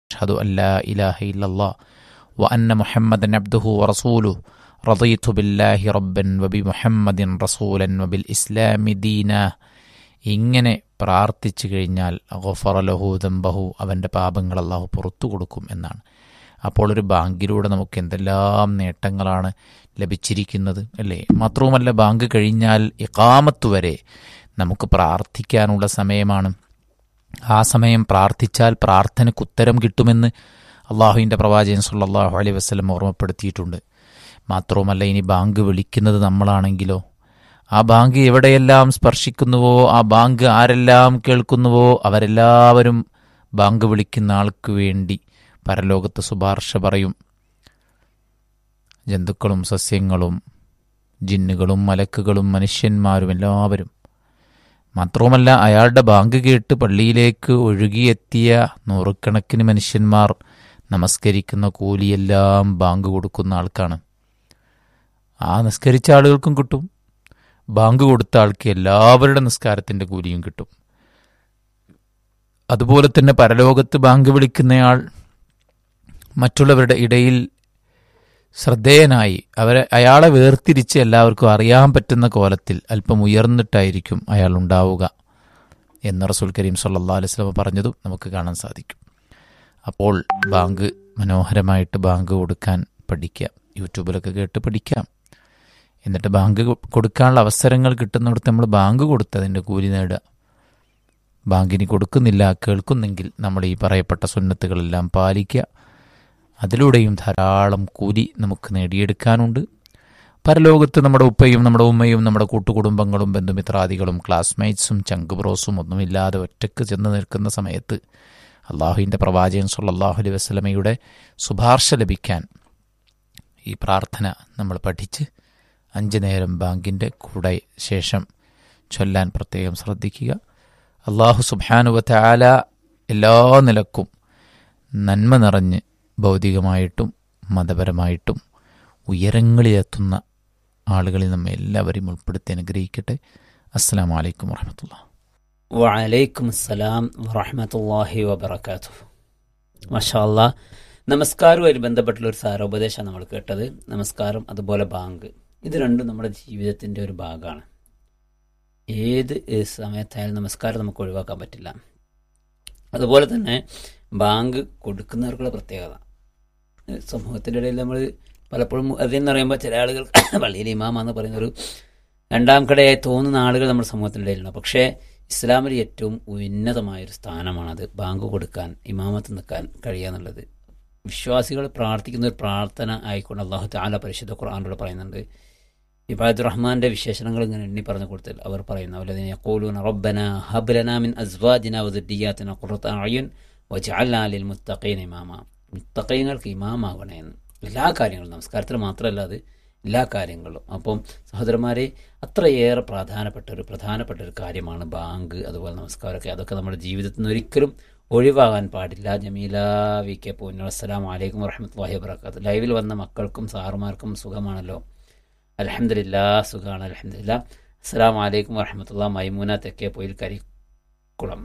أشهد أن لا إله إلا الله وأن محمدا عبده ورسوله رضيت بالله ربا وبمحمد رسولا وبالإسلام دينا ഇങ്ങനെ പ്രാർത്ഥിച്ചു കഴിഞ്ഞാൽ ഗൊഫറ ലഹു ദംബഹു അവൻ്റെ പാപങ്ങൾ അള്ളാഹു പുറത്തു കൊടുക്കും എന്നാണ് അപ്പോൾ ഒരു ബാങ്കിലൂടെ നമുക്ക് എന്തെല്ലാം നേട്ടങ്ങളാണ് ലഭിച്ചിരിക്കുന്നത് അല്ലേ മാത്രവുമല്ല ബാങ്ക് കഴിഞ്ഞാൽ ഇക്കാമത്ത് വരെ നമുക്ക് പ്രാർത്ഥിക്കാനുള്ള സമയമാണ് ആ സമയം പ്രാർത്ഥിച്ചാൽ പ്രാർത്ഥനയ്ക്ക് ഉത്തരം കിട്ടുമെന്ന് അള്ളാഹുവിൻ്റെ പ്രവാചകൻ സല്ലല്ലാഹു അലൈഹി വസ്ലം ഓർമ്മപ്പെടുത്തിയിട്ടുണ്ട് മാത്രവുമല്ല ഇനി ബാങ്ക് വിളിക്കുന്നത് നമ്മളാണെങ്കിലോ ആ ബാങ്ക് എവിടെയെല്ലാം സ്പർശിക്കുന്നുവോ ആ ബാങ്ക് ആരെല്ലാം കേൾക്കുന്നുവോ അവരെല്ലാവരും ബാങ്ക് വിളിക്കുന്ന ആൾക്ക് വേണ്ടി പരലോകത്ത് ശുപാർശ പറയും ജന്തുക്കളും സസ്യങ്ങളും ജിന്നുകളും മലക്കുകളും മനുഷ്യന്മാരും എല്ലാവരും മാത്രവുമല്ല അയാളുടെ ബാങ്ക് കേട്ട് പള്ളിയിലേക്ക് ഒഴുകിയെത്തിയ നൂറുകണക്കിന് മനുഷ്യന്മാർ നമസ്കരിക്കുന്ന കൂലിയെല്ലാം ബാങ്ക് കൊടുക്കുന്ന ആൾക്കാണ് ആ നിസ്കരിച്ച ആളുകൾക്കും കിട്ടും ബാങ്ക് കൊടുത്ത ആൾക്ക് എല്ലാവരുടെ നിസ്കാരത്തിൻ്റെ കൂലിയും കിട്ടും അതുപോലെ തന്നെ പരലോകത്ത് ബാങ്ക് വിളിക്കുന്നയാൾ മറ്റുള്ളവരുടെ ഇടയിൽ ശ്രദ്ധേയനായി അവരെ അയാളെ വേർതിരിച്ച് എല്ലാവർക്കും അറിയാൻ പറ്റുന്ന കോലത്തിൽ അല്പം ഉയർന്നിട്ടായിരിക്കും അയാൾ ഉണ്ടാവുക എന്ന് റസൂൽ കരീം സല്ലാ അലൈസ്ലമ പറഞ്ഞതും നമുക്ക് കാണാൻ സാധിക്കും അപ്പോൾ ബാങ്ക് മനോഹരമായിട്ട് ബാങ്ക് കൊടുക്കാൻ പഠിക്കാം യൂട്യൂബിലൊക്കെ കേട്ട് പഠിക്കാം എന്നിട്ട് ബാങ്ക് കൊടുക്കാനുള്ള അവസരങ്ങൾ കിട്ടുന്നിടത്ത് നമ്മൾ ബാങ്ക് കൊടുത്ത് അതിൻ്റെ കൂലി നേടുക ബാങ്കിന് കൊടുക്കുന്നില്ല കേൾക്കുന്നെങ്കിൽ നമ്മൾ ഈ പറയപ്പെട്ട സുന്നത്തുകളെല്ലാം പാലിക്കുക അതിലൂടെയും ധാരാളം കൂലി നമുക്ക് നേടിയെടുക്കാനുണ്ട് പരലോകത്ത് നമ്മുടെ ഉപ്പയും നമ്മുടെ ഉമ്മയും നമ്മുടെ കൂട്ടുകുടുംബങ്ങളും ബന്ധുമിത്രാദികളും ക്ലാസ്മേറ്റ്സും ചങ്കുബ്രോസും ഒന്നുമില്ലാതെ ഒറ്റക്ക് ചെന്ന് നിൽക്കുന്ന സമയത്ത് അള്ളാഹുവിൻ്റെ പ്രവാചകൻ സല്ലാഹു അലൈഹി വസ്ലമയുടെ ശുപാർശ ലഭിക്കാൻ ഈ പ്രാർത്ഥന നമ്മൾ പഠിച്ച് അഞ്ച് നേരം ബാങ്കിൻ്റെ കൂടെ ശേഷം ചൊല്ലാൻ പ്രത്യേകം ശ്രദ്ധിക്കുക അള്ളാഹു സുബാനുവത്ത ആല എല്ലാ നിലക്കും നന്മ നിറഞ്ഞ് ഭൗതികമായിട്ടും മതപരമായിട്ടും ഉയരങ്ങളിലെത്തുന്ന ആളുകളിൽ നമ്മെ എല്ലാവരെയും ഉൾപ്പെടുത്തി അനുഗ്രഹിക്കട്ടെ അസ്സാം വലൈക്കും വാഹമത്തുള്ള വലൈക്കും അസ്സലാം വറഹമത്തല്ലാഹി വബർക്കാത്തു മഷാല്ല നമസ്കാരവുമായി ബന്ധപ്പെട്ടുള്ള ഒരു സാരോപദേശമാണ് നമ്മൾ കേട്ടത് നമസ്കാരം അതുപോലെ ബാങ്ക് ഇത് രണ്ടും നമ്മുടെ ജീവിതത്തിൻ്റെ ഒരു ഭാഗമാണ് ഏത് സമയത്തായാലും നമസ്കാരം നമുക്ക് ഒഴിവാക്കാൻ പറ്റില്ല അതുപോലെ തന്നെ ബാങ്ക് കൊടുക്കുന്നവർക്കുള്ള പ്രത്യേകത സമൂഹത്തിൻ്റെ ഇടയിൽ നമ്മൾ പലപ്പോഴും അതെന്ന് പറയുമ്പോൾ ചില ആളുകൾ പള്ളിയിൽ ഇമാമെന്ന് പറയുന്ന ഒരു രണ്ടാം കടയായി തോന്നുന്ന ആളുകൾ നമ്മുടെ സമൂഹത്തിൻ്റെ ഇടയിലുണ്ട് പക്ഷേ ഇസ്ലാമിൽ ഏറ്റവും ഉന്നതമായൊരു സ്ഥാനമാണത് ബാങ്ക് കൊടുക്കാൻ ഇമാമത്ത് നിൽക്കാൻ കഴിയുക എന്നുള്ളത് വിശ്വാസികൾ പ്രാർത്ഥിക്കുന്ന ഒരു പ്രാർത്ഥന ആയിക്കൊണ്ട് അള്ളാഹു താല പരിശുദ്ധ ഖുർആാനോട് പറയുന്നുണ്ട് ഇബാദുർ റഹ്മാന്റെ വിശേഷണങ്ങൾ ഇങ്ങനെ എണ്ണി പറഞ്ഞു കൊടുത്താൽ അവർ പറയുന്നു അവലതിനെ യഖൂലൂന റബ്ബന ഹബ്ലന മിൻ അസ്വാജിന വദുരിയാത്തിന ഖുറത അയുൻ വജഅൽനാ ലിൽ മുത്തഖീന ഇമാമ മുത്തഖീങ്ങൾക്ക് ഇമാമാവണേ എന്ന് എല്ലാ കാര്യങ്ങളും നമസ്കാരത്തിൽ മാത്രമല്ല അത് എല്ലാ കാര്യങ്ങളും അപ്പം സഹോദരന്മാരെ അത്രയേറെ പ്രാധാനപ്പെട്ട ഒരു പ്രധാനപ്പെട്ട ഒരു കാര്യമാണ് ബാങ്ക് അതുപോലെ നമസ്കാരമൊക്കെ അതൊക്കെ നമ്മുടെ ജീവിതത്തിൽ നിന്ന് ഒരിക്കലും ഒഴിവാകാൻ പാടില്ല ജമീല വി കെ പൂന്നു അസ്സലാം വലൈക്കും വറഹമത്തല്ലാഹി വബർക്കാത്ത് ലൈവിൽ വന്ന മക്കൾക്കും സാറുമാർക്കും സുഖമാണല്ലോ അലഹമില്ല സുഖമാണ് അലഹമില്ല അസ്സാം വലൈക്കും വറഹമത്തുള്ള മൈമൂന തെക്കേ പൊയിൽ കരിക്കുളം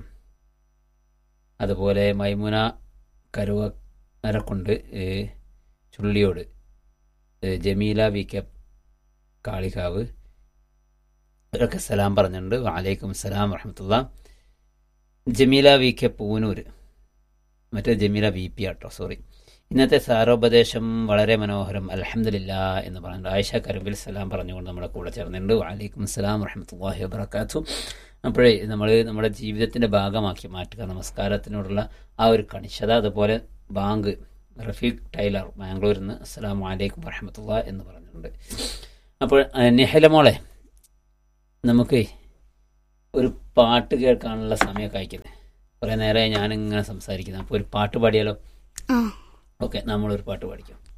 അതുപോലെ മൈമൂന കരുവനരക്കുണ്ട് ചുള്ളിയോട് ജമീല വി കെ കാളികാവ് ഇവരൊക്കെ സലാം പറഞ്ഞിട്ടുണ്ട് വാലൈക്കും സലാം വറഹമത്തുള്ള ജമീല വി കെ പൂനൂര് മറ്റേ Jameela V P auto sorry ഇന്നത്തെ സാരോപദേശം വളരെ മനോഹരം അലഹമില്ല എന്ന് പറഞ്ഞിട്ടുണ്ട് ആയിഷ കരുമ്പിൽ സലാം പറഞ്ഞുകൊണ്ട് നമ്മുടെ കൂടെ ചേർന്നിട്ടുണ്ട് വാലൈക്കും സലാം വറഹമത്തല്ലാഹി വബർക്കാത്തു അപ്പോഴേ നമ്മൾ നമ്മുടെ ജീവിതത്തിൻ്റെ ഭാഗമാക്കി മാറ്റുക നമസ്കാരത്തിനോടുള്ള ആ ഒരു കണിശത അതുപോലെ ബാങ്ക് റഫീഖ് ടൈലർ ബാംഗ്ലൂരിൽ നിന്ന് അസ്സാം വലൈക്കും വറഹമത്തുള്ള എന്ന് പറഞ്ഞിട്ടുണ്ട് അപ്പോൾ നെഹല മോളെ നമുക്ക് ഒരു പാട്ട് കേൾക്കാനുള്ള സമയമൊക്കെ അയക്കുന്നത് കുറേ നേരമായി ഞാനിങ്ങനെ സംസാരിക്കുന്നത് അപ്പോൾ ഒരു പാട്ട് പാടിയാലോ ഓക്കെ നമ്മളൊരു പാട്ട് പാടിക്കും